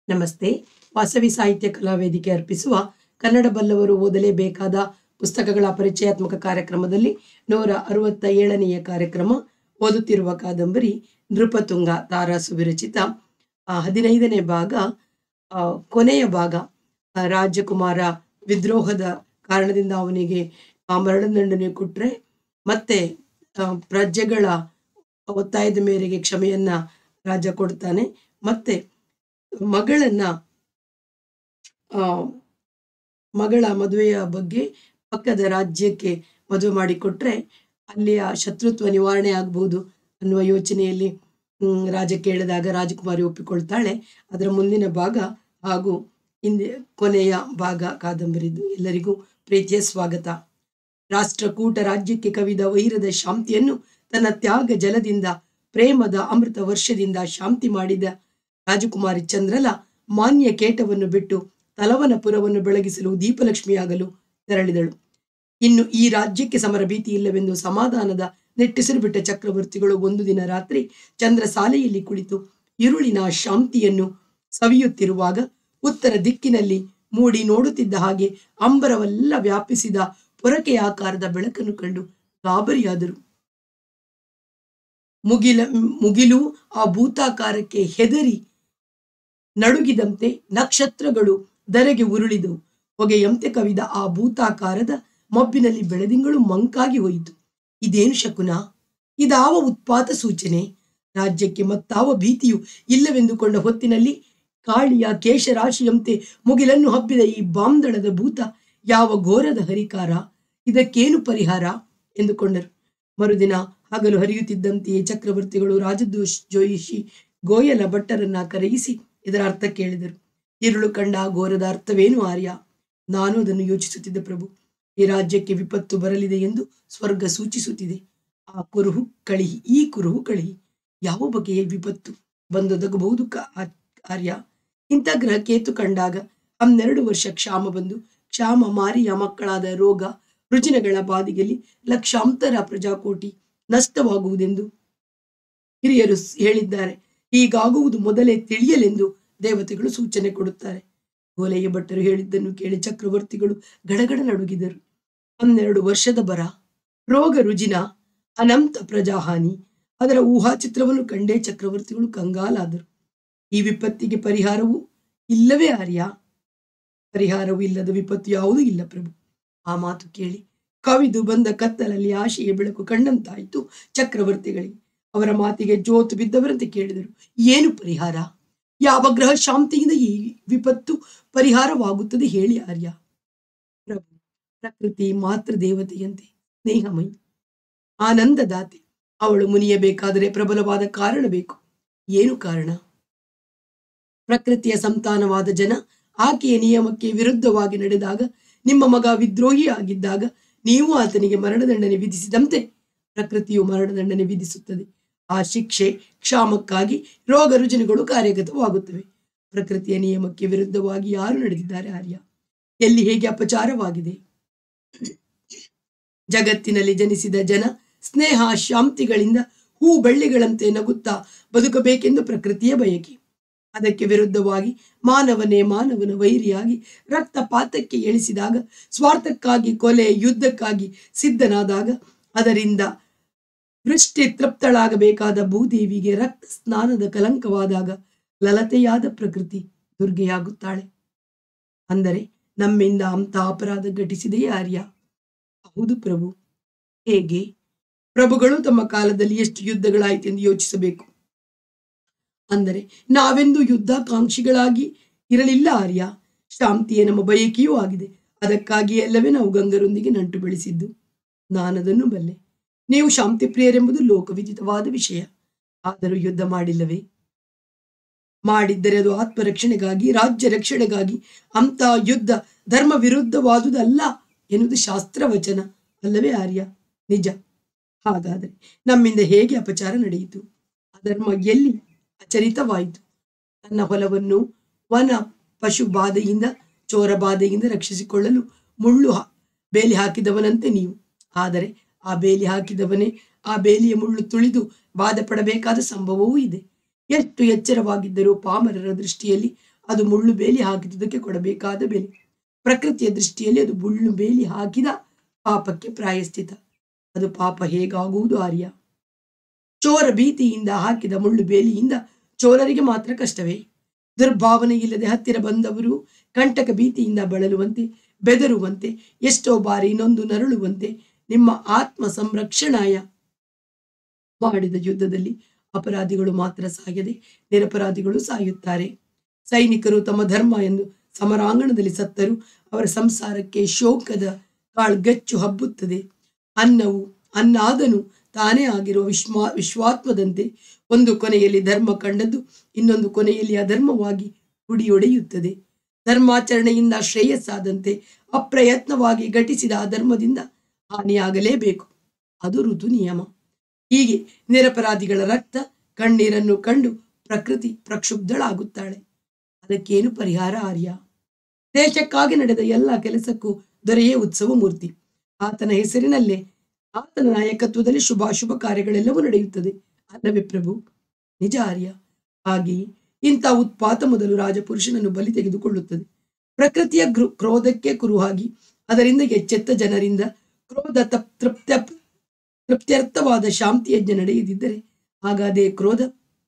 ನಮಸ್ತೆ ವಾಸವಿ ಸಾಹಿತ್ಯ ಕಲಾ ವೇದಿಕೆ ಅರ್ಪಿಸುವ ಕನ್ನಡ ಬಲ್ಲವರು ಓದಲೇಬೇಕಾದ ಪುಸ್ತಕಗಳ ಪರಿಚಯಾತ್ಮಕ ಕಾರ್ಯಕ್ರಮದಲ್ಲಿ ನೂರ ಅರವತ್ತ ಏಳನೆಯ ಕಾರ್ಯಕ್ರಮ ಓದುತ್ತಿರುವ ಕಾದಂಬರಿ ನೃಪತುಂಗ ತಾರಾಸು ವಿರಚಿತ ಆ, ಹದಿನೈದನೇ ಭಾಗ ಆ, ಕೊನೆಯ ಭಾಗ ಆ, ರಾಜಕುಮಾರ ವಿದ್ರೋಹದ ಕಾರಣದಿಂದ ಅವನಿಗೆ ಆ ಮರಣದಂಡನೆ ಕೊಟ್ರೆ ಮತ್ತೆ ಆ, ಪ್ರಜೆಗಳ ಒತ್ತಾಯದ ಮೇರೆಗೆ ಕ್ಷಮೆಯನ್ನ ರಾಜ ಕೊಡ್ತಾನೆ ಮತ್ತೆ ಮಗಳನ್ನ ಆ ಮಗಳ ಮದುವೆಯ ಬಗ್ಗೆ ಪಕ್ಕದ ರಾಜ್ಯಕ್ಕೆ ಮದುವೆ ಮಾಡಿಕೊಟ್ರೆ ಅಲ್ಲಿಯ ಶತ್ರುತ್ವ ನಿವಾರಣೆ ಆಗ್ಬೋದು ಅನ್ನುವ ಯೋಚನೆಯಲ್ಲಿ ಹ್ಮ್, ರಾಜ ಕೇಳಿದಾಗ ರಾಜಕುಮಾರಿ ಒಪ್ಪಿಕೊಳ್ತಾಳೆ ಅದರ ಮುಂದಿನ ಭಾಗ ಹಾಗೂ ಹಿಂದೆ ಕೊನೆಯ ಭಾಗ ಕಾದಂಬರಿದು ಎಲ್ಲರಿಗೂ ಪ್ರೀತಿಯ ಸ್ವಾಗತ ರಾಷ್ಟ್ರಕೂಟ ರಾಜ್ಯಕ್ಕೆ ಕವಿದ ವೈರದ ಶಾಂತಿಯನ್ನು ತನ್ನ ತ್ಯಾಗ ಜಲದಿಂದ ಪ್ರೇಮದ ಅಮೃತ ವರ್ಷದಿಂದ ಶಾಂತಿ ಮಾಡಿದ ರಾಜಕುಮಾರಿ ಚಂದ್ರಲ ಮಾನ್ಯ ಕೇಟವನ್ನು ಬಿಟ್ಟು ತಲವನಪುರವನ್ನು ಬೆಳಗಿಸಲು ದೀಪಲಕ್ಷ್ಮಿಯಾಗಲು ತೆರಳಿದಳು ಇನ್ನು ಈ ರಾಜ್ಯಕ್ಕೆ ಸಮರ ಭೀತಿ ಇಲ್ಲವೆಂದು ಸಮಾಧಾನದ ನೆಟ್ಟಿಸಿರು ಬಿಟ್ಟ ಚಕ್ರವರ್ತಿಗಳು ಒಂದು ದಿನ ರಾತ್ರಿ ಚಂದ್ರ ಸಾಲೆಯಲ್ಲಿ ಕುಳಿತು ഇരുಳಿನ ಶಾಂತಿಯನ್ನು ಸವಿಯುತ್ತಿರುವಾಗ ಉತ್ತರ ದಿಕ್ಕಿನಲ್ಲಿ ಮೂಡಿ ನೋಡುತ್ತಿದ್ದ ಹಾಗೆ ಅಂಬರವೆಲ್ಲ ವ್ಯಾಪಿಸಿದ ಪೊರಕೆಯ ಆಕಾರದ ಬೆಳಕನ್ನು ಕಂಡು ಗಾಬರಿಯಾದರು ಮುಗಿಲ ಮುಗಿಲು ಆ ಭೂತಾಕಾರಕ್ಕೆ ಹೆದರಿ ನಡುಗಿದಂತೆ ನಕ್ಷತ್ರಗಳು ಧರೆಗೆ ಉರುಳಿದವು ಹೊಗೆಯಂತೆ ಕವಿದ ಆ ಭೂತಾಕಾರದ ಮಬ್ಬಿನಲ್ಲಿ ಬೆಳದಿಂಗಳು ಮಂಕಾಗಿ ಹೋಯಿತು ಇದೇನು ಶಕುನ ಇದಾವ ಉತ್ಪಾತ ಸೂಚನೆ ರಾಜ್ಯಕ್ಕೆ ಮತ್ತಾವ ಭೀತಿಯು ಇಲ್ಲವೆಂದುಕೊಂಡ ಹೊತ್ತಿನಲ್ಲಿ ಕಾಳಿಯ ಕೇಶರಾಶಿಯಂತೆ ಮುಗಿಲನ್ನು ಹಬ್ಬಿದ ಈ ಬಾಂದಳದ ಭೂತ ಯಾವ ಘೋರದ ಹರಿಕಾರ ಇದಕ್ಕೇನು ಪರಿಹಾರ ಎಂದುಕೊಂಡರು ಮರುದಿನ ಹಗಲು ಹರಿಯುತ್ತಿದ್ದಂತೆಯೇ ಚಕ್ರವರ್ತಿಗಳು ರಾಜದೋಷ್ ಜೋಯಿಷಿ ಗೋಯಲ ಭಟ್ಟರನ್ನ ಕರೆಯಿಸಿ ಇದರ ಅರ್ಥ ಕೇಳಿದರು ഇരുಳು ಕಂಡ ಆ ಘೋರದ ಅರ್ಥವೇನು ಆರ್ಯ ನಾನು ಅದನ್ನು ಯೋಚಿಸುತ್ತಿದ್ದ ಪ್ರಭು ಈ ರಾಜ್ಯಕ್ಕೆ ವಿಪತ್ತು ಬರಲಿದೆ ಎಂದು ಸ್ವರ್ಗ ಸೂಚಿಸುತ್ತಿದೆ ಆ ಕುರುಹು ಕಳಿಹಿ ಈ ಕುರುಹು ಕಳಿಹಿ ಯಾವ ಬಗೆಯ ವಿಪತ್ತು ಬಂದೊದಗಬಹುದು ಕ- ಆ- ಆರ್ಯ ಇಂಥ ಗ್ರಹ ಕೇತು ಕಂಡಾಗ ಹನ್ನೆರಡು ವರ್ಷ ಕ್ಷಾಮ ಬಂದು ಕ್ಷಾಮ ಮಾರಿಯ ಮಕ್ಕಳಾದ ರೋಗ ರುಜಿನಗಳ ಬಾದಿಗೆಯಲ್ಲಿ ಲಕ್ಷಾಂತರ ಪ್ರಜಾಕೋಟಿ ನಷ್ಟವಾಗುವುದೆಂದು ಹಿರಿಯರು ಸ್- ಹೇಳಿದ್ದಾರೆ ಹೀಗಾಗುವುದು ಮೊದಲೇ ತಿಳಿಯಲೆಂದು ದೇವತೆಗಳು ಸೂಚನೆ ಕೊಡುತ್ತಾರೆ ಗೋಲೆಯ ಭಟ್ಟರು ಹೇಳಿದ್ದನ್ನು ಕೇಳಿ ಚಕ್ರವರ್ತಿಗಳು ಗಡಗಡ ನಡುಗಿದರು ಹನ್ನೆರಡು ವರ್ಷದ ಬರ ರೋಗ ರುಜಿನ ಅನಂತ ಪ್ರಜಾಹಾನಿ ಅದರ ಊಹಾ ಚಿತ್ರವನ್ನು ಕಂಡೇ ಚಕ್ರವರ್ತಿಗಳು ಕಂಗಾಲಾದರು ಈ ವಿಪತ್ತಿಗೆ ಪರಿಹಾರವು ಇಲ್ಲವೇ ಆರ್ಯ ಪರಿಹಾರವೂ ಇಲ್ಲದ ವಿಪತ್ತು ಯಾವುದೂ ಇಲ್ಲ ಪ್ರಭು ಆ ಮಾತು ಕೇಳಿ ಕವಿದು ಬಂದ ಕತ್ತಲಲ್ಲಿ ಆಶೆಯ ಬೆಳಕು ಕಂಡಂತಾಯಿತು ಚಕ್ರವರ್ತಿಗಳಿಗೆ ಅವರ ಮಾತಿಗೆ ಜೋತು ಬಿದ್ದವರಂತೆ ಕೇಳಿದರು ಏನು ಪರಿಹಾರ ಯಾವ ಗ್ರಹ ಶಾಂತಿಯಿಂದ ಈ ವಿಪತ್ತು ಪರಿಹಾರವಾಗುತ್ತದೆ ಹೇಳಿ ಆರ್ಯ ಪ್ರಭು ಪ್ರಕೃತಿ ಮಾತೃ ದೇವತೆಯಂತೆ ಸ್ನೇಹಮಯಿ ಆನಂದದಾತೆ ಅವಳು ಮುನಿಯಬೇಕಾದರೆ ಪ್ರಬಲವಾದ ಕಾರಣ ಬೇಕು ಏನು ಕಾರಣ ಪ್ರಕೃತಿಯ ಸಂತಾನವಾದ ಜನ ಆಕೆಯ ನಿಯಮಕ್ಕೆ ವಿರುದ್ಧವಾಗಿ ನಡೆದಾಗ ನಿಮ್ಮ ಮಗ ವಿದ್ರೋಹಿ ಆಗಿದ್ದಾಗ ನೀವು ಆತನಿಗೆ ಮರಣದಂಡನೆ ವಿಧಿಸಿದಂತೆ ಪ್ರಕೃತಿಯು ಮರಣದಂಡನೆ ವಿಧಿಸುತ್ತದೆ ಆ ಶಿಕ್ಷೆ ಕ್ಷಾಮಕ್ಕಾಗಿ ರೋಗ ರುಜಿನಗಳು ಕಾರ್ಯಗತವಾಗುತ್ತವೆ ಪ್ರಕೃತಿಯ ನಿಯಮಕ್ಕೆ ವಿರುದ್ಧವಾಗಿ ಯಾರು ನಡೆದಿದ್ದಾರೆ ಆರ್ಯ ಎಲ್ಲಿ ಹೇಗೆ ಅಪಚಾರವಾಗಿದೆ ಜಗತ್ತಿನಲ್ಲಿ ಜನಿಸಿದ ಜನ ಸ್ನೇಹ ಶಾಂತಿಗಳಿಂದ ಹೂ ಬಳ್ಳಿಗಳಂತೆ ನಗುತ್ತಾ ಬದುಕಬೇಕೆಂದು ಪ್ರಕೃತಿಯ ಬಯಕೆ ಅದಕ್ಕೆ ವಿರುದ್ಧವಾಗಿ ಮಾನವನೇ ಮಾನವನ ವೈರಿಯಾಗಿ ರಕ್ತಪಾತಕ್ಕೆ ಎಳಿಸಿದಾಗ ಸ್ವಾರ್ಥಕ್ಕಾಗಿ ಕೊಲೆ ಯುದ್ಧಕ್ಕಾಗಿ ಸಿದ್ಧನಾದಾಗ ಅದರಿಂದ ವೃಷ್ಟಿ ತೃಪ್ತಳಾಗಬೇಕಾದ ಭೂದೇವಿಗೆ ರಕ್ತ ಸ್ನಾನದ ಕಲಂಕವಾದಾಗ ಲಲತೆಯಾದ ಪ್ರಕೃತಿ ದುರ್ಗೆಯಾಗುತ್ತಾಳೆ ಅಂದರೆ ನಮ್ಮಿಂದ ಅಂಥ ಅಪರಾಧ ಘಟಿಸಿದೆಯೇ ಆರ್ಯ ಹೌದು ಪ್ರಭು ಹೇಗೆ ಪ್ರಭುಗಳು ತಮ್ಮ ಕಾಲದಲ್ಲಿ ಎಷ್ಟು ಯುದ್ಧಗಳಾಯಿತೆಂದು ಯೋಚಿಸಬೇಕು ಅಂದರೆ ನಾವೆಂದು ಯುದ್ಧಾಕಾಂಕ್ಷಿಗಳಾಗಿ ಇರಲಿಲ್ಲ ಆರ್ಯ ಶಾಂತಿಯೇ ನಮ್ಮ ಬಯಕೆಯೂ ಆಗಿದೆ ಅದಕ್ಕಾಗಿ ಎಲ್ಲವೇ ನಾವು ಗಂಗರೊಂದಿಗೆ ನಂಟು ಬೆಳೆಸಿದ್ದು ನಾನದನ್ನು ಬಲ್ಲೆ ನೀವು ಶಾಂತಿ ಪ್ರಿಯರೆಂಬುದು ಲೋಕವಿದಿತವಾದ ವಿಷಯ ಆದರೂ ಯುದ್ಧ ಮಾಡಿಲ್ಲವೇ ಮಾಡಿದ್ದರೆ ಅದು ಆತ್ಮರಕ್ಷಣೆಗಾಗಿ ರಾಜ್ಯ ರಕ್ಷಣೆಗಾಗಿ ಅಂತ ಯುದ್ಧ ಧರ್ಮ ವಿರುದ್ಧವಾದುದಲ್ಲ ಎನ್ನುವುದು ಶಾಸ್ತ್ರವಚನ ಅಲ್ಲವೇ ಆರ್ಯ ನಿಜ ಹಾಗಾದರೆ ನಮ್ಮಿಂದ ಹೇಗೆ ಅಪಚಾರ ನಡೆಯಿತು ಅಧರ್ಮ ಎಲ್ಲಿ ಅಚರಿತವಾಯಿತು ತನ್ನ ಹೊಲವನ್ನು ವನ ಪಶು ಬಾಧೆಯಿಂದ ಚೋರ ಬಾಧೆಯಿಂದ ರಕ್ಷಿಸಿಕೊಳ್ಳಲು ಮುಳ್ಳು ಹಾ- ಬೇಲಿ ಹಾಕಿದವನಂತೆ ನೀವು ಆದರೆ ಆ ಬೇಲಿ ಹಾಕಿದವನೇ ಆ ಬೇಲಿಯ ಮುಳ್ಳು ತುಳಿದು ಬಾಧೆ ಪಡಬೇಕಾದ ಸಂಭವವೂ ಇದೆ ಎಷ್ಟು ಎಚ್ಚರವಾಗಿದ್ದರೂ ಪಾಮರರ ದೃಷ್ಟಿಯಲ್ಲಿ ಅದು ಮುಳ್ಳು ಬೇಲಿ ಹಾಕಿದುದಕ್ಕೆ ಕೊಡಬೇಕಾದ ಬೆಲೆ ಪ್ರಕೃತಿಯ ದೃಷ್ಟಿಯಲ್ಲಿ ಅದು ಮುಳ್ಳು ಬೇಲಿ ಹಾಕಿದ ಪಾಪಕ್ಕೆ ಪ್ರಾಯಶ್ಚಿತ ಅದು ಪಾಪ ಹೇಗಾಗುವುದು ಆರ್ಯ ಚೋರ ಭೀತಿಯಿಂದ ಹಾಕಿದ ಮುಳ್ಳು ಬೇಲಿಯಿಂದ ಚೋರರಿಗೆ ಮಾತ್ರ ಕಷ್ಟವೇ ದುರ್ಭಾವನೆ ಇಲ್ಲದೆ ಹತ್ತಿರ ಬಂದವರು ಕಂಟಕ ಭೀತಿಯಿಂದ ಬಳಲುವಂತೆ ಬೆದರುವಂತೆ ಎಷ್ಟೋ ಬಾರಿ ನೊಂದು ನರಳುವಂತೆ ನಿಮ್ಮ ಆತ್ಮ ಸಂರಕ್ಷಣಾಯ ಮಾಡಿದ ಯುದ್ಧದಲ್ಲಿ ಅಪರಾಧಿಗಳು ಮಾತ್ರ ಸಾಯದೆ ನಿರಪರಾಧಿಗಳು ಸಾಯುತ್ತಾರೆ ಸೈನಿಕರು ತಮ್ಮ ಧರ್ಮ ಎಂದು ಸಮರಾಂಗಣದಲ್ಲಿ ಸತ್ತರು ಅವರ ಸಂಸಾರಕ್ಕೆ ಶೋಕದ ಕಾಳ್ಗಚ್ಚು ಹಬ್ಬುತ್ತದೆ ಅನ್ನವು ಅನ್ನಾದನು ತಾನೇ ಆಗಿರುವ ವಿಶ್ವಾ ವಿಶ್ವಾತ್ಮದಂತೆ ಒಂದು ಕೊನೆಯಲ್ಲಿ ಧರ್ಮ ಕಂಡದ್ದು ಇನ್ನೊಂದು ಕೊನೆಯಲ್ಲಿ ಅಧರ್ಮವಾಗಿ ಹುಡಿಯೊಡೆಯುತ್ತದೆ ಧರ್ಮಾಚರಣೆಯಿಂದ ಶ್ರೇಯಸ್ಸಾದಂತೆ ಅಪ್ರಯತ್ನವಾಗಿ ಘಟಿಸಿದ ಅಧರ್ಮದಿಂದ ಹಾನಿಯಾಗಲೇಬೇಕು ಅದು ಋತು ನಿಯಮ ಹೀಗೆ ನಿರಪರಾಧಿಗಳ ರಕ್ತ ಕಣ್ಣೀರನ್ನು ಕಂಡು ಪ್ರಕೃತಿ ಪ್ರಕ್ಷುಬ್ಧಳಾಗುತ್ತಾಳೆ ಅದಕ್ಕೇನು ಪರಿಹಾರ ಆರ್ಯ ದೇಶಕ್ಕಾಗಿ ನಡೆದ ಎಲ್ಲ ಕೆಲಸಕ್ಕೂ ದೊರೆಯೇ ಉತ್ಸವ ಮೂರ್ತಿ ಆತನ ಹೆಸರಿನಲ್ಲೇ ಆತನ ನಾಯಕತ್ವದಲ್ಲಿ ಶುಭಾಶುಭ ಕಾರ್ಯಗಳೆಲ್ಲವೂ ನಡೆಯುತ್ತದೆ ಅಲ್ಲವೇ ಪ್ರಭು ನಿಜ ಆರ್ಯ ಹಾಗೆಯೇ ಇಂಥ ಉತ್ಪಾತ ಮೊದಲು ರಾಜಪುರುಷನನ್ನು ಬಲಿ ತೆಗೆದುಕೊಳ್ಳುತ್ತದೆ ಪ್ರಕೃತಿಯ ಗೃ ಕ್ರೋಧಕ್ಕೆ ಕುರುಹಾಗಿ ಅದರಿಂದ ಎಚ್ಚೆತ್ತ ಜನರಿಂದ ಕ್ರೋಧ ತಪ್ ತೃಪ್ತ ತೃಪ್ತ್ಯರ್ಥವಾದ ಶಾಂತಿ ಯಜ್ಞ ನಡೆಯದಿದ್ದರೆ ಆಗ ಅದೇ ಕ್ರೋಧ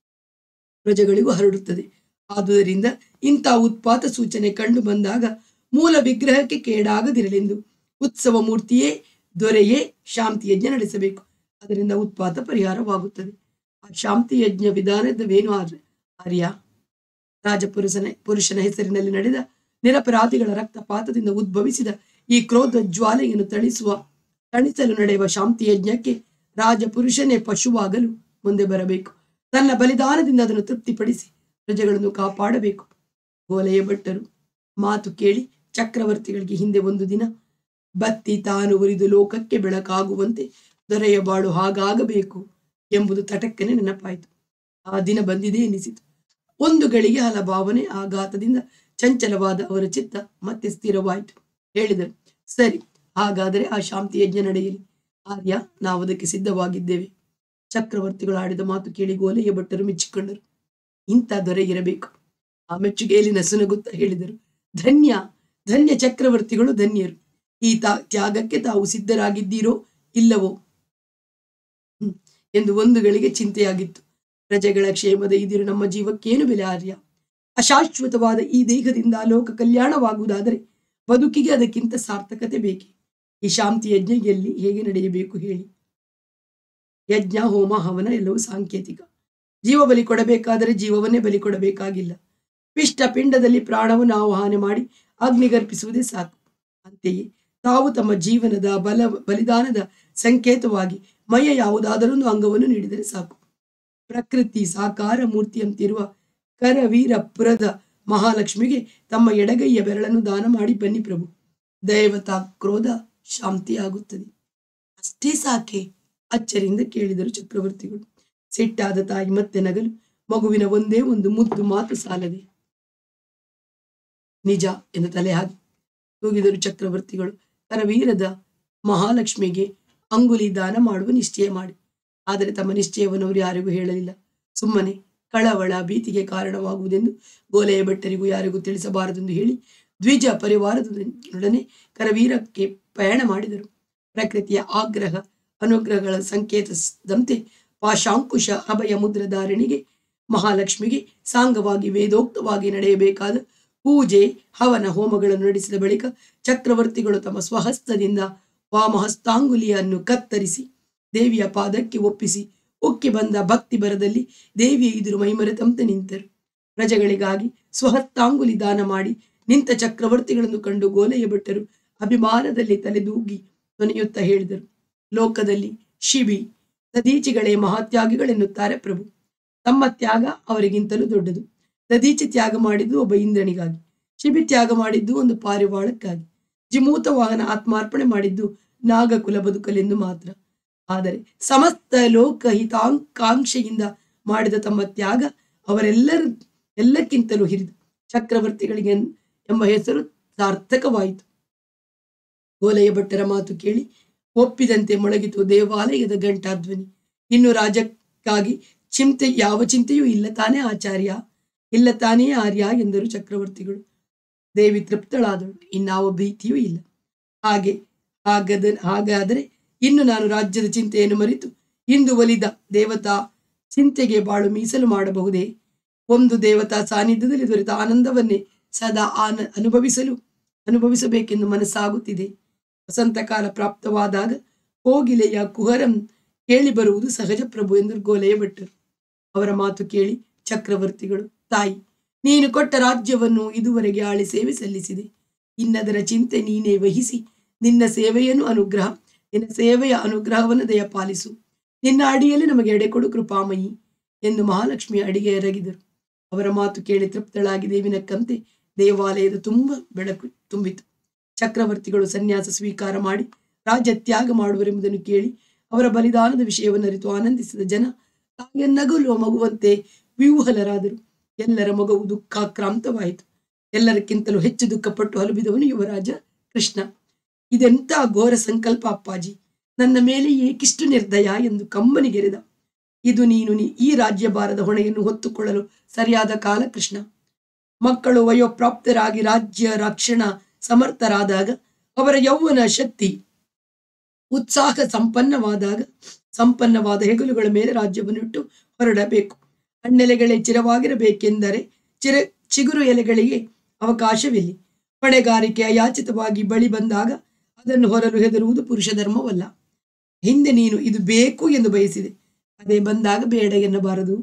ಪ್ರಜೆಗಳಿಗೂ ಹರಡುತ್ತದೆ ಆದುದರಿಂದ ಇಂಥ ಉತ್ಪಾತ ಸೂಚನೆ ಕಂಡು ಬಂದಾಗ ಮೂಲ ವಿಗ್ರಹಕ್ಕೆ ಕೇಡಾಗದಿರಲೆಂದು ಉತ್ಸವ ಮೂರ್ತಿಯೇ ದೊರೆಯೇ ಶಾಂತಿ ಯಜ್ಞ ನಡೆಸಬೇಕು ಅದರಿಂದ ಉತ್ಪಾತ ಪರಿಹಾರವಾಗುತ್ತದೆ ಆ ಶಾಂತಿ ಯಜ್ಞ ವಿಧಾನದವೇನು ಆರ್ಯ ಆರ್ಯ ರಾಜಪುರುಷನ ಪುರುಷನ ಹೆಸರಿನಲ್ಲಿ ನಡೆದ ನಿರಪರಾಧಿಗಳ ರಕ್ತಪಾತದಿಂದ ಉದ್ಭವಿಸಿದ ಈ ಕ್ರೋಧ ಜ್ವಾಲೆಯನ್ನು ತಣಿಸುವ ತಣಿಸಲು ನಡೆಯುವ ಶಾಂತಿ ಯಜ್ಞಕ್ಕೆ ರಾಜಪುರುಷನೇ ಪಶುವಾಗಲು ಮುಂದೆ ಬರಬೇಕು ತನ್ನ ಬಲಿದಾನದಿಂದ ಅದನ್ನು ತೃಪ್ತಿಪಡಿಸಿ ಪ್ರಜೆಗಳನ್ನು ಕಾಪಾಡಬೇಕು ಗೋಲೆಯ ಭಟ್ಟರು ಮಾತು ಕೇಳಿ ಚಕ್ರವರ್ತಿಗಳಿಗೆ ಹಿಂದೆ ಒಂದು ದಿನ ಬತ್ತಿ ತಾನು ಉರಿದು ಲೋಕಕ್ಕೆ ಬೆಳಕಾಗುವಂತೆ ದೊರೆಯ ಬಾಳು ಹಾಗಾಗಬೇಕು ಎಂಬುದು ತಟಕ್ಕನೆ ನೆನಪಾಯಿತು ಆ ದಿನ ಬಂದಿದೆ ಎನಿಸಿತು ಒಂದು ಗಳಿಗೆ ಹಲ ಭಾವನೆ ಆಘಾತದಿಂದ ಚಂಚಲವಾದ ಅವರ ಚಿತ್ತ ಮತ್ತೆ ಸ್ಥಿರವಾಯಿತು ಹೇಳಿದರು ಸರಿ ಹಾಗಾದರೆ ಆ ಶಾಂತಿ ಯಜ್ಞ ನಡೆಯಲಿ ಆರ್ಯ ನಾವು ಅದಕ್ಕೆ ಸಿದ್ಧವಾಗಿದ್ದೇವೆ ಚಕ್ರವರ್ತಿಗಳು ಆಡಿದ ಮಾತು ಕೇಳಿ ಗೋಲೆಯ ಭಟ್ಟರು ಮೆಚ್ಚಿಕೊಂಡರು ಇಂಥ ದೊರೆ ಇರಬೇಕು ಆ ಮೆಚ್ಚುಗೆಯಲ್ಲಿ ನಸುನಗುತ್ತಾ ಹೇಳಿದರು ಧನ್ಯ ಧನ್ಯ ಚಕ್ರವರ್ತಿಗಳು ಧನ್ಯರು ಈ ತಾ ತ್ಯಾಗಕ್ಕೆ ತಾವು ಸಿದ್ಧರಾಗಿದ್ದೀರೋ ಇಲ್ಲವೋ ಹ್ಮ್. ಎಂದು ಒಂದು ಗಳಿಗೆ ಚಿಂತೆಯಾಗಿತ್ತು ಪ್ರಜೆಗಳ ಕ್ಷೇಮದ ಇದಿರು ನಮ್ಮ ಜೀವಕ್ಕೇನು ಬೆಲೆ ಆರ್ಯ ಅಶಾಶ್ವತವಾದ ಈ ದೇಹದಿಂದ ಲೋಕ ಕಲ್ಯಾಣವಾಗುವುದಾದರೆ ಬದುಕಿಗೆ ಅದಕ್ಕಿಂತ ಸಾರ್ಥಕತೆ ಬೇಕೆ ಈ ಶಾಂತಿ ಯಜ್ಞ ಎಲ್ಲಿ ಹೇಗೆ ನಡೆಯಬೇಕು ಹೇಳಿ ಯಜ್ಞ ಹೋಮ ಹವನ ಎಲ್ಲವೂ ಸಾಂಕೇತಿಕ ಜೀವ ಬಲಿ ಕೊಡಬೇಕಾದರೆ ಜೀವವನ್ನೇ ಬಲಿ ಕೊಡಬೇಕಾಗಿಲ್ಲ ಪಿಷ್ಟ ಪಿಂಡದಲ್ಲಿ ಪ್ರಾಣವನ್ನು ಆವಾಹನೆ ಮಾಡಿ ಅಗ್ನಿಗರ್ಪಿಸುವುದೇ ಸಾಕು ಅಂತೆಯೇ ತಾವು ತಮ್ಮ ಜೀವನದ ಬಲ ಬಲಿದಾನದ ಸಂಕೇತವಾಗಿ ಮೈಯ ಯಾವುದಾದರೊಂದು ಅಂಗವನ್ನು ನೀಡಿದರೆ ಸಾಕು ಪ್ರಕೃತಿ ಸಾಕಾರ ಮೂರ್ತಿಯಂತಿರುವ ಕರವೀರಪುರದ ಮಹಾಲಕ್ಷ್ಮಿಗೆ ತಮ್ಮ ಎಡಗೈಯ ಬೆರಳನ್ನು ದಾನ ಮಾಡಿ ಬನ್ನಿ ಪ್ರಭು ದೈವತಾ ಕ್ರೋಧ ಶಾಂತಿಯಾಗುತ್ತದೆ ಅಷ್ಟೇ ಸಾಕೆ ಅಚ್ಚರಿಯಿಂದ ಕೇಳಿದರು ಚಕ್ರವರ್ತಿಗಳು ಸಿಟ್ಟಾದ ತಾಯಿ ಮತ್ತೆ ನಗಲು ಮಗುವಿನ ಒಂದೇ ಒಂದು ಮುದ್ದು ಮಾತು ಸಾಲದೆ ನಿಜ ಎಂದು ತಲೆ ಹಾಕಿ ತೂಗಿದರು ಚಕ್ರವರ್ತಿಗಳು ಕರವೀರದ ಮಹಾಲಕ್ಷ್ಮಿಗೆ ಅಂಗುಲಿ ದಾನ ಮಾಡುವ ನಿಶ್ಚಯ ಮಾಡಿ ಆದರೆ ತಮ್ಮ ನಿಶ್ಚಯವನ್ನು ಅವರು ಯಾರಿಗೂ ಹೇಳಲಿಲ್ಲ ಸುಮ್ಮನೆ ಕಳವಳ ಭೀತಿಗೆ ಕಾರಣವಾಗುವುದೆಂದು ಗೋಲೆಯ ಭಟ್ಟರಿಗೂ ಯಾರಿಗೂ ತಿಳಿಸಬಾರದೆಂದು ಹೇಳಿ ದ್ವಿಜ ಪರಿವಾರದೊಡನೆ ಕರವೀರಕ್ಕೆ ಪ್ರಯಾಣ ಮಾಡಿದರು ಪ್ರಕೃತಿಯ ಆಗ್ರಹ ಅನುಗ್ರಹಗಳ ಸಂಕೇತದಂತೆ ಪಾಶಾಂಕುಶ ಅಭಯ ಮುದ್ರಧಾರಣಿಗೆ ಮಹಾಲಕ್ಷ್ಮಿಗೆ ಸಾಂಗವಾಗಿ ವೇದೋಕ್ತವಾಗಿ ನಡೆಯಬೇಕಾದ ಪೂಜೆ ಹವನ ಹೋಮಗಳನ್ನು ನಡೆಸಿದ ಬಳಿಕ ಚಕ್ರವರ್ತಿಗಳು ತಮ್ಮ ಸ್ವಹಸ್ತದಿಂದ ವಾಮಹಸ್ತಾಂಗುಲಿಯನ್ನು ಕತ್ತರಿಸಿ ದೇವಿಯ ಪಾದಕ್ಕೆ ಒಪ್ಪಿಸಿ ಉಕ್ಕಿ ಬಂದ ಭಕ್ತಿ ಬರದಲ್ಲಿ ದೇವಿಯ ಎದುರು ಮೈಮರೆತಂತೆ ನಿಂತರು ಪ್ರಜೆಗಳಿಗಾಗಿ ಸ್ವಹಸ್ತಾಂಗುಲಿ ದಾನ ಮಾಡಿ ನಿಂತ ಚಕ್ರವರ್ತಿಗಳನ್ನು ಕಂಡು ಗೋಲೆಯ ಭಟ್ಟರು ಅಭಿಮಾನದಲ್ಲಿ ತಲೆದೂಗಿ ಧ್ವನಿಯುತ್ತಾ ಹೇಳಿದರು ಲೋಕದಲ್ಲಿ ಶಿಬಿ ದದೀಚಿಗಳೇ ಮಹಾತ್ಯಾಗಿಗಳೆನ್ನುತ್ತಾರೆ ಪ್ರಭು ತಮ್ಮ ತ್ಯಾಗ ಅವರಿಗಿಂತಲೂ ದೊಡ್ಡದು ದದೀಚಿ ತ್ಯಾಗ ಮಾಡಿದ್ದು ಒಬ್ಬ ಇಂದ್ರನಿಗಾಗಿ ಶಿಬಿ ತ್ಯಾಗ ಮಾಡಿದ್ದು ಒಂದು ಪಾರಿವಾಳಕ್ಕಾಗಿ ಜಿಮೂತ ವಾಹನ ಆತ್ಮಾರ್ಪಣೆ ಮಾಡಿದ್ದು ನಾಗಕುಲ ಬದುಕಲೆಂದು ಮಾತ್ರ ಆದರೆ ಸಮಸ್ತ ಲೋಕ ಹಿತಾಂಕಾಂಕ್ಷೆಯಿಂದ ಮಾಡಿದ ತಮ್ಮ ತ್ಯಾಗ ಅವರೆಲ್ಲರ ಎಲ್ಲಕ್ಕಿಂತಲೂ ಹಿರಿದು ಚಕ್ರವರ್ತಿಗಳಿಗೆ ಎಂಬ ಹೆಸರು ಸಾರ್ಥಕವಾಯಿತು ಗೋಲೆಯ ಭಟ್ಟರ ಮಾತು ಕೇಳಿ ಒಪ್ಪಿದಂತೆ ಮೊಳಗಿತು ದೇವಾಲಯದ ಘಂಟಾಧ್ವನಿ ಇನ್ನು ರಾಜಕ್ಕಾಗಿ ಚಿಂತೆ ಯಾವ ಚಿಂತೆಯೂ ಇಲ್ಲ ತಾನೇ ಆಚಾರ್ಯ ಇಲ್ಲ ತಾನೇ ಆರ್ಯ ಎಂದರು ಚಕ್ರವರ್ತಿಗಳು ದೇವಿ ತೃಪ್ತಳಾದಳು ಇನ್ನಾವ ಭೀತಿಯೂ ಇಲ್ಲ ಹಾಗೆ ಹಾಗದ ಹಾಗಾದರೆ ಇನ್ನು ನಾನು ರಾಜ್ಯದ ಚಿಂತೆಯನ್ನು ಮರೆತು ಇಂದು ಒಲಿದ ದೇವತಾ ಚಿಂತೆಗೆ ಬಾಳು ಮೀಸಲು ಮಾಡಬಹುದೇ ಒಂದು ದೇವತಾ ಸಾನ್ನಿಧ್ಯದಲ್ಲಿ ದೊರೆತ ಆನಂದವನ್ನೇ ಸದಾ ಆನ ಅನುಭವಿಸಲು ಅನುಭವಿಸಬೇಕೆಂದು ಮನಸ್ಸಾಗುತ್ತಿದೆ ವಸಂತ ಕಾಲ ಪ್ರಾಪ್ತವಾದಾಗ ಕೋಗಿಲೆಯ ಕುಹರಂ ಕೇಳಿ ಬರುವುದು ಸಹಜ ಪ್ರಭು ಎಂದು ಗೋಲೆಯ ಭಟ್ಟರು ಅವರ ಮಾತು ಕೇಳಿ ಚಕ್ರವರ್ತಿಗಳು ತಾಯಿ ನೀನು ಕೊಟ್ಟ ರಾಜ್ಯವನ್ನು ಇದುವರೆಗೆ ಆಳಿ ಸೇವೆ ಸಲ್ಲಿಸಿದೆ ಇನ್ನದರ ಚಿಂತೆ ನೀನೇ ವಹಿಸಿ ನಿನ್ನ ಸೇವೆಯನ್ನು ಅನುಗ್ರಹ ನಿನ್ನ ಸೇವೆಯ ಅನುಗ್ರಹವನ್ನು ದಯಪಾಲಿಸು ನಿನ್ನ ಅಡಿಯಲ್ಲಿ ನಮಗೆ ಎಡೆಕೊಡು ಕೃಪಾಮಯಿ ಎಂದು ಮಹಾಲಕ್ಷ್ಮಿಯ ಅಡಿಗೆ ಎರಗಿದರು ಅವರ ಮಾತು ಕೇಳಿ ತೃಪ್ತಳಾಗಿ ದೇವಿನ ಕಂತೆ ದೇವಾಲಯದ ತುಂಬ ಬೆಳಕು ತುಂಬಿತು ಚಕ್ರವರ್ತಿಗಳು ಸನ್ಯಾಸ ಸ್ವೀಕಾರ ಮಾಡಿ ರಾಜ್ಯ ತ್ಯಾಗ ಮಾಡುವರೆಂಬುದನ್ನು ಕೇಳಿ ಅವರ ಬಲಿದಾನದ ವಿಷಯವನ್ನು ಅರಿತು ಆನಂದಿಸಿದ ಜನ ತಾಯಿಯ ನಗಲು ಮಗುವಂತೆ ವಿಹ್ವಲರಾದರು ಎಲ್ಲರ ಮಗವು ದುಃಖಾಕ್ರಾಂತವಾಯಿತು ಎಲ್ಲರಕ್ಕಿಂತಲೂ ಹೆಚ್ಚು ದುಃಖಪಟ್ಟು ಹಲುಬಿದವನು ಯುವರಾಜ ಕೃಷ್ಣ ಇದೆಂಥ ಘೋರ ಸಂಕಲ್ಪ ಅಪ್ಪಾಜಿ ನನ್ನ ಮೇಲೆ ಏಕಿಷ್ಟು ನಿರ್ದಯ ಎಂದು ಕಮ್ಮನಿಗೆರೆದ ಇದು ನೀನು ನೀ ಈ ರಾಜ್ಯಭಾರದ ಹೊಣೆಯನ್ನು ಹೊತ್ತುಕೊಳ್ಳಲು ಸರಿಯಾದ ಕಾಲ ಕೃಷ್ಣ ಮಕ್ಕಳು ವಯೋಪ್ರಾಪ್ತರಾಗಿ ರಾಜ್ಯ ರಕ್ಷಣಾ ಸಮರ್ಥರಾದಾಗ ಅವರ ಯೌವನ ಶಕ್ತಿ ಉತ್ಸಾಹ ಸಂಪನ್ನವಾದಾಗ ಸಂಪನ್ನವಾದ ಹೆಗಲುಗಳ ಮೇಲೆ ರಾಜ್ಯವನ್ನಿಟ್ಟು ಹೊರಡಬೇಕು ಹಣ್ಣೆಲೆಗಳೇ ಚಿರವಾಗಿರಬೇಕೆಂದರೆ ಚಿರ ಚಿಗುರು ಎಲೆಗಳಿಗೆ ಅವಕಾಶವಿಲ್ಲ ಹೊಣೆಗಾರಿಕೆ ಅಯಾಚಿತವಾಗಿ ಬಳಿ ಬಂದಾಗ ಅದನ್ನು ಹೊರಲು ಹೆದರುವುದು ಪುರುಷ ಧರ್ಮವಲ್ಲ ಹಿಂದೆ ನೀನು ಇದು ಬೇಕು ಎಂದು ಬಯಸಿದೆ ಅದೇ ಬಂದಾಗ ಬೇಡ ಎನ್ನಬಾರದು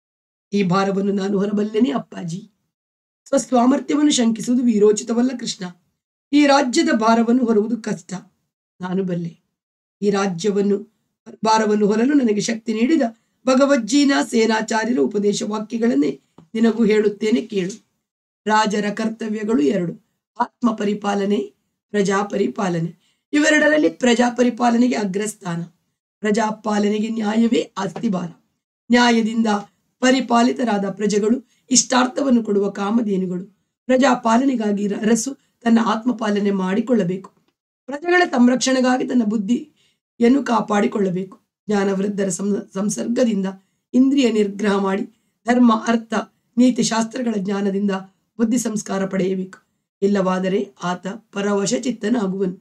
ಈ ಭಾರವನ್ನು ನಾನು ಹೊರಬಲ್ಲೆನೇ ಅಪ್ಪಾಜಿ ಸ್ವಸ್ವಾಮರ್ಥ್ಯವನ್ನು ಶಂಕಿಸುವುದು ವೀರೋಚಿತವಲ್ಲ ಕೃಷ್ಣ ಈ ರಾಜ್ಯದ ಭಾರವನ್ನು ಹೊರುವುದು ಕಷ್ಟ ನಾನು ಬಲ್ಲೆ ಈ ರಾಜ್ಯವನ್ನು ಭಾರವನ್ನು ಹೊರಲು ನನಗೆ ಶಕ್ತಿ ನೀಡಿದ ಭಗವಜ್ಜೀನ ಸೇನಾಚಾರ್ಯರ ಉಪದೇಶ ವಾಕ್ಯಗಳನ್ನೇ ನಿನಗೂ ಹೇಳುತ್ತೇನೆ ಕೇಳು ರಾಜರ ಕರ್ತವ್ಯಗಳು ಎರಡು ಆತ್ಮ ಪರಿಪಾಲನೆ ಪ್ರಜಾ ಪರಿಪಾಲನೆ ಇವೆರಡರಲ್ಲಿ ಪ್ರಜಾ ಪರಿಪಾಲನೆಗೆ ಅಗ್ರಸ್ಥಾನ ಪ್ರಜಾಪಾಲನೆಗೆ ನ್ಯಾಯವೇ ಅಸ್ತಿಭಾರ ನ್ಯಾಯದಿಂದ ಪರಿಪಾಲಿತರಾದ ಪ್ರಜೆಗಳು ಇಷ್ಟಾರ್ಥವನ್ನು ಕೊಡುವ ಕಾಮಧೇನುಗಳು ಪ್ರಜಾಪಾಲನೆಗಾಗಿ ರ- ಅರಸು ತನ್ನ ಆತ್ಮಪಾಲನೆ ಮಾಡಿಕೊಳ್ಳಬೇಕು ಪ್ರಜೆಗಳ ಸಂರಕ್ಷಣೆಗಾಗಿ ತನ್ನ ಬುದ್ಧಿಯನ್ನು ಕಾಪಾಡಿಕೊಳ್ಳಬೇಕು ಜ್ಞಾನವೃದ್ಧರ ಸಂ- ಸಂಸರ್ಗದಿಂದ ಇಂದ್ರಿಯ ನಿಗ್ರಹ ಮಾಡಿ ಧರ್ಮ ಅರ್ಥ ನೀತಿ ಶಾಸ್ತ್ರಗಳ ಜ್ಞಾನದಿಂದ ಬುದ್ಧಿ ಸಂಸ್ಕಾರ ಪಡೆಯಬೇಕು ಇಲ್ಲವಾದರೆ ಆತ ಪರವಶ ಚಿತ್ತನಾಗುವನು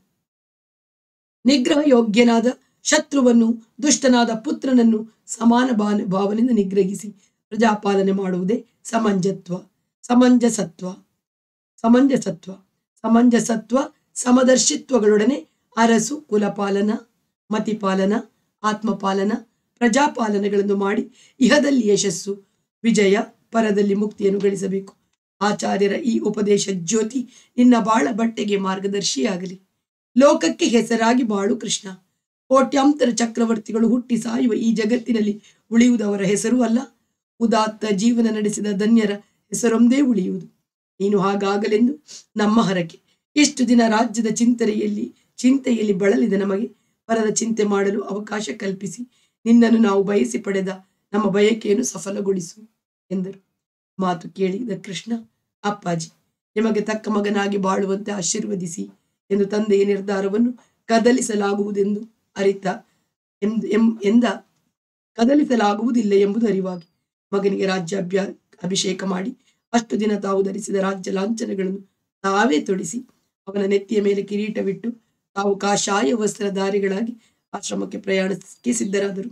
ನಿಗ್ರಹ ಯೋಗ್ಯನಾದ ಶತ್ರುವನ್ನು ದುಷ್ಟನಾದ ಪುತ್ರನನ್ನು ಸಮಾನ ಭಾವ ಭಾವನೆಯಿಂದ ನಿಗ್ರಹಿಸಿ ಪ್ರಜಾಪಾಲನೆ ಮಾಡುವುದೇ ಸಮಂಜತ್ವ ಸಮಂಜಸತ್ವ ಸಮಂಜಸತ್ವ ಸಮಂಜಸತ್ವ ಸಮದರ್ಶಿತ್ವಗಳೊಡನೆ ಅರಸು ಕುಲಪಾಲನ ಮತಿಪಾಲನ ಆತ್ಮಪಾಲನ ಪ್ರಜಾಪಾಲನೆಗಳನ್ನು ಮಾಡಿ ಇಹದಲ್ಲಿ ಯಶಸ್ಸು ವಿಜಯ ಪರದಲ್ಲಿ ಮುಕ್ತಿಯನ್ನು ಗಳಿಸಬೇಕು ಆಚಾರ್ಯರ ಈ ಉಪದೇಶ ಜ್ಯೋತಿ ನಿನ್ನ ಬಾಳ ಬಟ್ಟೆಗೆ ಮಾರ್ಗದರ್ಶಿಯಾಗಲಿ ಲೋಕಕ್ಕೆ ಹೆಸರಾಗಿ ಬಾಳು ಕೃಷ್ಣ ಕೋಟ್ಯಾಂತರ ಚಕ್ರವರ್ತಿಗಳು ಹುಟ್ಟಿ ಸಾಯುವ ಈ ಜಗತ್ತಿನಲ್ಲಿ ಉಳಿಯುವುದವರ ಹೆಸರು ಅಲ್ಲ ಉದಾತ್ತ ಜೀವನ ನಡೆಸಿದ ಧನ್ಯರ ಹೆಸರೊಂದೇ ಉಳಿಯುವುದು ನೀನು ಹಾಗಾಗಲೆಂದು ನಮ್ಮ ಹರಕೆ ಇಷ್ಟು ದಿನ ರಾಜ್ಯದ ಚಿಂತನೆಯಲ್ಲಿ ಚಿಂತೆಯಲ್ಲಿ ಬಳಲಿದ ನಮಗೆ ಪರದ ಚಿಂತೆ ಮಾಡಲು ಅವಕಾಶ ಕಲ್ಪಿಸಿ ನಿನ್ನನ್ನು ನಾವು ಬಯಸಿ ಪಡೆದ ನಮ್ಮ ಬಯಕೆಯನ್ನು ಸಫಲಗೊಳಿಸು ಎಂದರು ಮಾತು ಕೇಳಿದ ಕೃಷ್ಣ ಅಪ್ಪಾಜಿ ನಿಮಗೆ ತಕ್ಕ ಮಗನಾಗಿ ಬಾಳುವಂತೆ ಆಶೀರ್ವದಿಸಿ ಎಂದು ತಂದೆಯ ನಿರ್ಧಾರವನ್ನು ಕದಲಿಸಲಾಗುವುದೆಂದು ಅರಿತ ಎಂದ್- ಎಂ- ಎಂದ ಕದಲಿಸಲಾಗುವುದಿಲ್ಲ ಎಂಬುದು ಅರಿವಾಗಿ ಮಗನಿಗೆ ರಾಜ್ಯಾಭ್ಯ ಅಭಿಷೇಕ ಮಾಡಿ ಅಷ್ಟು ದಿನ ತಾವು ಧರಿಸಿದ ರಾಜ್ಯ ಲಾಂಛನಗಳನ್ನು ತಾವೇ ತೊಡಿಸಿ ಅವನ ನೆತ್ತಿಯ ಮೇಲೆ ಕಿರೀಟವಿಟ್ಟು ತಾವು ಕಾಷಾಯ ವಸ್ತ್ರಧಾರಿಗಳಾಗಿ ಆಶ್ರಮಕ್ಕೆ ಪ್ರಯಾಣಕ್ಕೆ ಸಿದ್ಧರಾದರು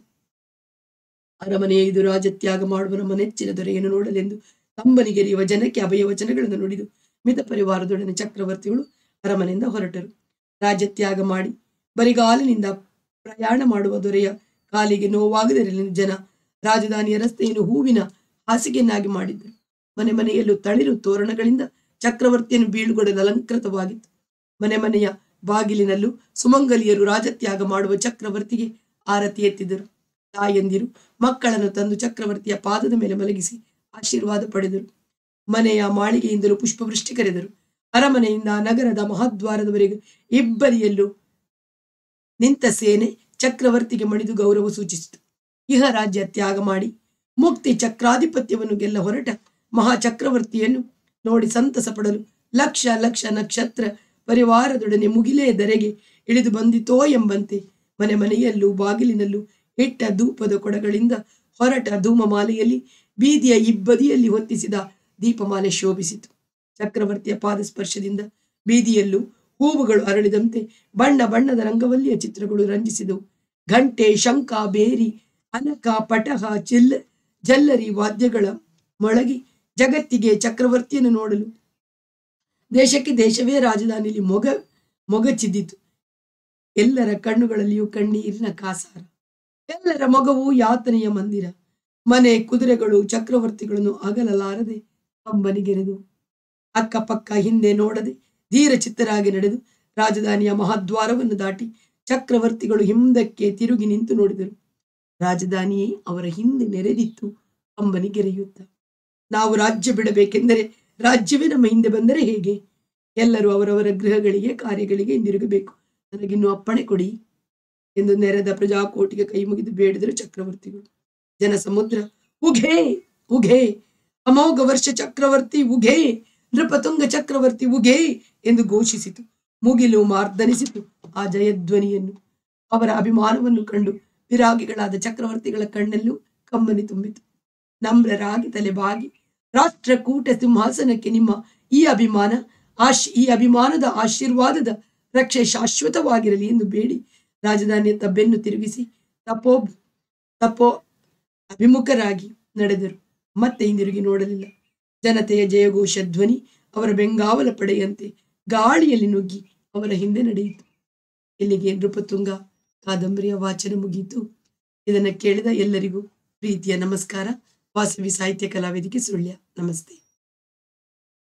ಅರಮನೆಯ ಇದು ರಾಜತ್ಯಾಗ ಮಾಡುವ ನಮ್ಮ ನೆಚ್ಚಿನ ದೊರೆಯನ್ನು ನೋಡಲೆಂದು ಕಂಬನಿಗೆರೆಯುವ ಜನಕ್ಕೆ ಅಭಯ ವಚನಗಳನ್ನು ನುಡಿದು ಮಿತ ಪರಿವಾರದೊಡನೆ ಚಕ್ರವರ್ತಿಗಳು ಅರಮನೆಯಿಂದ ಹೊರಟರು ರಾಜ್ಯತ್ಯಾಗ ಮಾಡಿ ಬರಿಗಾಲಿನಿಂದ ಪ್ರಯಾಣ ಮಾಡುವ ದೊರೆಯ ಕಾಲಿಗೆ ನೋವಾಗದಿರಲಿ ಜನ ರಾಜಧಾನಿಯ ರಸ್ತೆಯನ್ನು ಹೂವಿನ ಹಾಸಿಗೆಯನ್ನಾಗಿ ಮಾಡಿದ್ದರು ಮನೆ ಮನೆಯಲ್ಲೂ ತಳಿರು ತೋರಣಗಳಿಂದ ಚಕ್ರವರ್ತಿಯನ್ನು ಬೀಳುಗೊಡಲು ಅಲಂಕೃತವಾಗಿತ್ತು ಮನೆ ಮನೆಯ ಬಾಗಿಲಿನಲ್ಲೂ ಸುಮಂಗಲಿಯರು ರಾಜತ್ಯಾಗ ಮಾಡುವ ಚಕ್ರವರ್ತಿಗೆ ಆರತಿ ಎತ್ತಿದರು ತಾಯಂದಿರು ಮಕ್ಕಳನ್ನು ತಂದು ಚಕ್ರವರ್ತಿಯ ಪಾದದ ಮೇಲೆ ಮಲಗಿಸಿ ಆಶೀರ್ವಾದ ಪಡೆದರು ಮನೆಯ ಮಾಳಿಗೆಯಿಂದಲೂ ಪುಷ್ಪವೃಷ್ಟಿ ಕರೆದರು ಅರಮನೆಯಿಂದ ನಗರದ ಮಹಾದ್ವಾರದವರೆಗೆ ಇಬ್ಬರಿಯಲ್ಲೂ ನಿಂತ ಸೇನೆ ಚಕ್ರವರ್ತಿಗೆ ಮಣಿದು ಗೌರವ ಸೂಚಿಸಿತು ಇಹ ರಾಜ್ಯ ತ್ಯಾಗ ಮಾಡಿ ಮುಕ್ತಿ ಚಕ್ರಾಧಿಪತ್ಯವನ್ನು ಗೆಲ್ಲ ಹೊರಟ ಮಹಾಚಕ್ರವರ್ತಿಯನ್ನು ನೋಡಿ ಸಂತಸ ಪಡಲು ಲಕ್ಷ ಲಕ್ಷ ನಕ್ಷತ್ರ ಪರಿವಾರದೊಡನೆ ಮುಗಿಲೆಯ ಧರೆಗೆ ಇಳಿದು ಬಂದಿತೋ ಎಂಬಂತೆ ಮನೆ ಮನೆಯಲ್ಲೂ ಬಾಗಿಲಿನಲ್ಲೂ ಇಟ್ಟ ಧೂಪದ ಕೊಡಗಳಿಂದ ಹೊರಟ ಧೂಮಮಾಲೆಯಲ್ಲಿ ಬೀದಿಯ ಇಬ್ಬದಿಯಲ್ಲಿ ಹೊತ್ತಿಸಿದ ದೀಪಮಾಲೆ ಶೋಭಿಸಿತು ಚಕ್ರವರ್ತಿಯ ಪಾದ ಸ್ಪರ್ಶದಿಂದ ಬೀದಿಯಲ್ಲೂ ಹೂವುಗಳು ಅರಳಿದಂತೆ ಬಣ್ಣ ಬಣ್ಣದ ರಂಗವಲ್ಲಿಯ ಚಿತ್ರಗಳು ರಂಜಿಸಿದವು ಘಂಟೆ ಶಂಕ ಬೇರಿ ಅನಕ ಪಟಹ ಚಿಲ್ಲ ಜಲ್ಲರಿ ವಾದ್ಯಗಳ ಮೊಳಗಿ ಜಗತ್ತಿಗೆ ಚಕ್ರವರ್ತಿಯನ್ನು ನೋಡಲು ದೇಶಕ್ಕೆ ದೇಶವೇ ರಾಜಧಾನಿಯಲ್ಲಿ ಮೊಗ ಮೊಗಚಿದ್ದಿತು ಎಲ್ಲರ ಕಣ್ಣುಗಳಲ್ಲಿಯೂ ಕಣ್ಣೀರಿನ ಕಾಸಾರ ಎಲ್ಲರ ಮೊಗವು ಯಾತನೆಯ ಮಂದಿರ ಮನೆ ಕುದುರೆಗಳು ಚಕ್ರವರ್ತಿಗಳನ್ನು ಅಗಲಲಾರದೆ ಕಂಬನಿಗೆರೆದು ಅಕ್ಕಪಕ್ಕ ಹಿಂದೆ ನೋಡದೆ ಧೀರ ಚಿತ್ತರಾಗಿ ನಡೆದು ರಾಜಧಾನಿಯ ಮಹಾದ್ವಾರವನ್ನು ದಾಟಿ ಚಕ್ರವರ್ತಿಗಳು ಹಿಂದಕ್ಕೆ ತಿರುಗಿ ನಿಂತು ನೋಡಿದರು ರಾಜಧಾನಿಯೇ ಅವರ ಹಿಂದೆ ನೆರೆದಿತ್ತು ಕಂಬನಿಗೆರೆಯುತ್ತ ನಾವು ರಾಜ್ಯ ಬಿಡಬೇಕೆಂದರೆ ರಾಜ್ಯವೇ ನಮ್ಮ ಹಿಂದೆ ಬಂದರೆ ಹೇಗೆ ಎಲ್ಲರೂ ಅವರವರ ಗೃಹಗಳಿಗೆ ಕಾರ್ಯಗಳಿಗೆ ಹಿಂದಿರುಗಬೇಕು ನನಗಿನ್ನು ಅಪ್ಪಣೆ ಕೊಡಿ ಎಂದು ನೆರೆದ ಪ್ರಜಾಕೋಟಿಗೆ ಕೈ ಮುಗಿದು ಬೇಡಿದರು ಚಕ್ರವರ್ತಿಗಳು ಜನ ಸಮುದ್ರ ಉಘೇ ಉಘೇ ಅಮೋಘ ವರ್ಷ ಚಕ್ರವರ್ತಿ ಉಘೇ ನೃಪತುಂಗ ಚಕ್ರವರ್ತಿ ಉಘೇ ಎಂದು ಘೋಷಿಸಿತು ಮುಗಿಲು ಮಾರ್ದನಿಸಿತು ಆ ಜಯಧ್ವನಿಯನ್ನು ಅವರ ಅಭಿಮಾನವನ್ನು ಕಂಡು ವಿರಾಗಿಗಳಾದ ಚಕ್ರವರ್ತಿಗಳ ಕಣ್ಣಲ್ಲೂ ಕಮ್ಮನಿ ತುಂಬಿತು ನಮ್ರರಾಗಿ ತಲೆಬಾಗಿ ರಾಷ್ಟ್ರಕೂಟ ಸಿಂಹಾಸನಕ್ಕೆ ನಿಮ್ಮ ಈ ಅಭಿಮಾನ ಆಶ್ ಈ ಅಭಿಮಾನದ ಆಶೀರ್ವಾದದ ರಕ್ಷೆ ಶಾಶ್ವತವಾಗಿರಲಿ ಎಂದು ಬೇಡಿ ರಾಜಧಾನಿಯತ್ತ ಬೆನ್ನು ತಿರುಗಿಸಿ ತಪೋ ತಪೋ ಅಭಿಮುಖರಾಗಿ ನಡೆದರು ಮತ್ತೆ ಹಿಂದಿರುಗಿ ನೋಡಲಿಲ್ಲ ಜನತೆಯ ಜಯಘೋಷ ಧ್ವನಿ ಅವರ ಬೆಂಗಾವಲ ಪಡೆಯಂತೆ ಗಾಳಿಯಲ್ಲಿ ನುಗ್ಗಿ ಅವರ ಹಿಂದೆ ನಡೆಯಿತು ಇಲ್ಲಿಗೆ ನೃಪತುಂಗ ಕಾದಂಬರಿಯ ವಾಚನ ಮುಗಿಯಿತು ಇದನ್ನು ಕೇಳಿದ ಎಲ್ಲರಿಗೂ ಪ್ರೀತಿಯ ನಮಸ್ಕಾರ ವಾಸವಿ ಸಾಹಿತ್ಯ ಕಲಾವೇದಿಕೆ ಸುಳ್ಯ ನಮಸ್ತೆ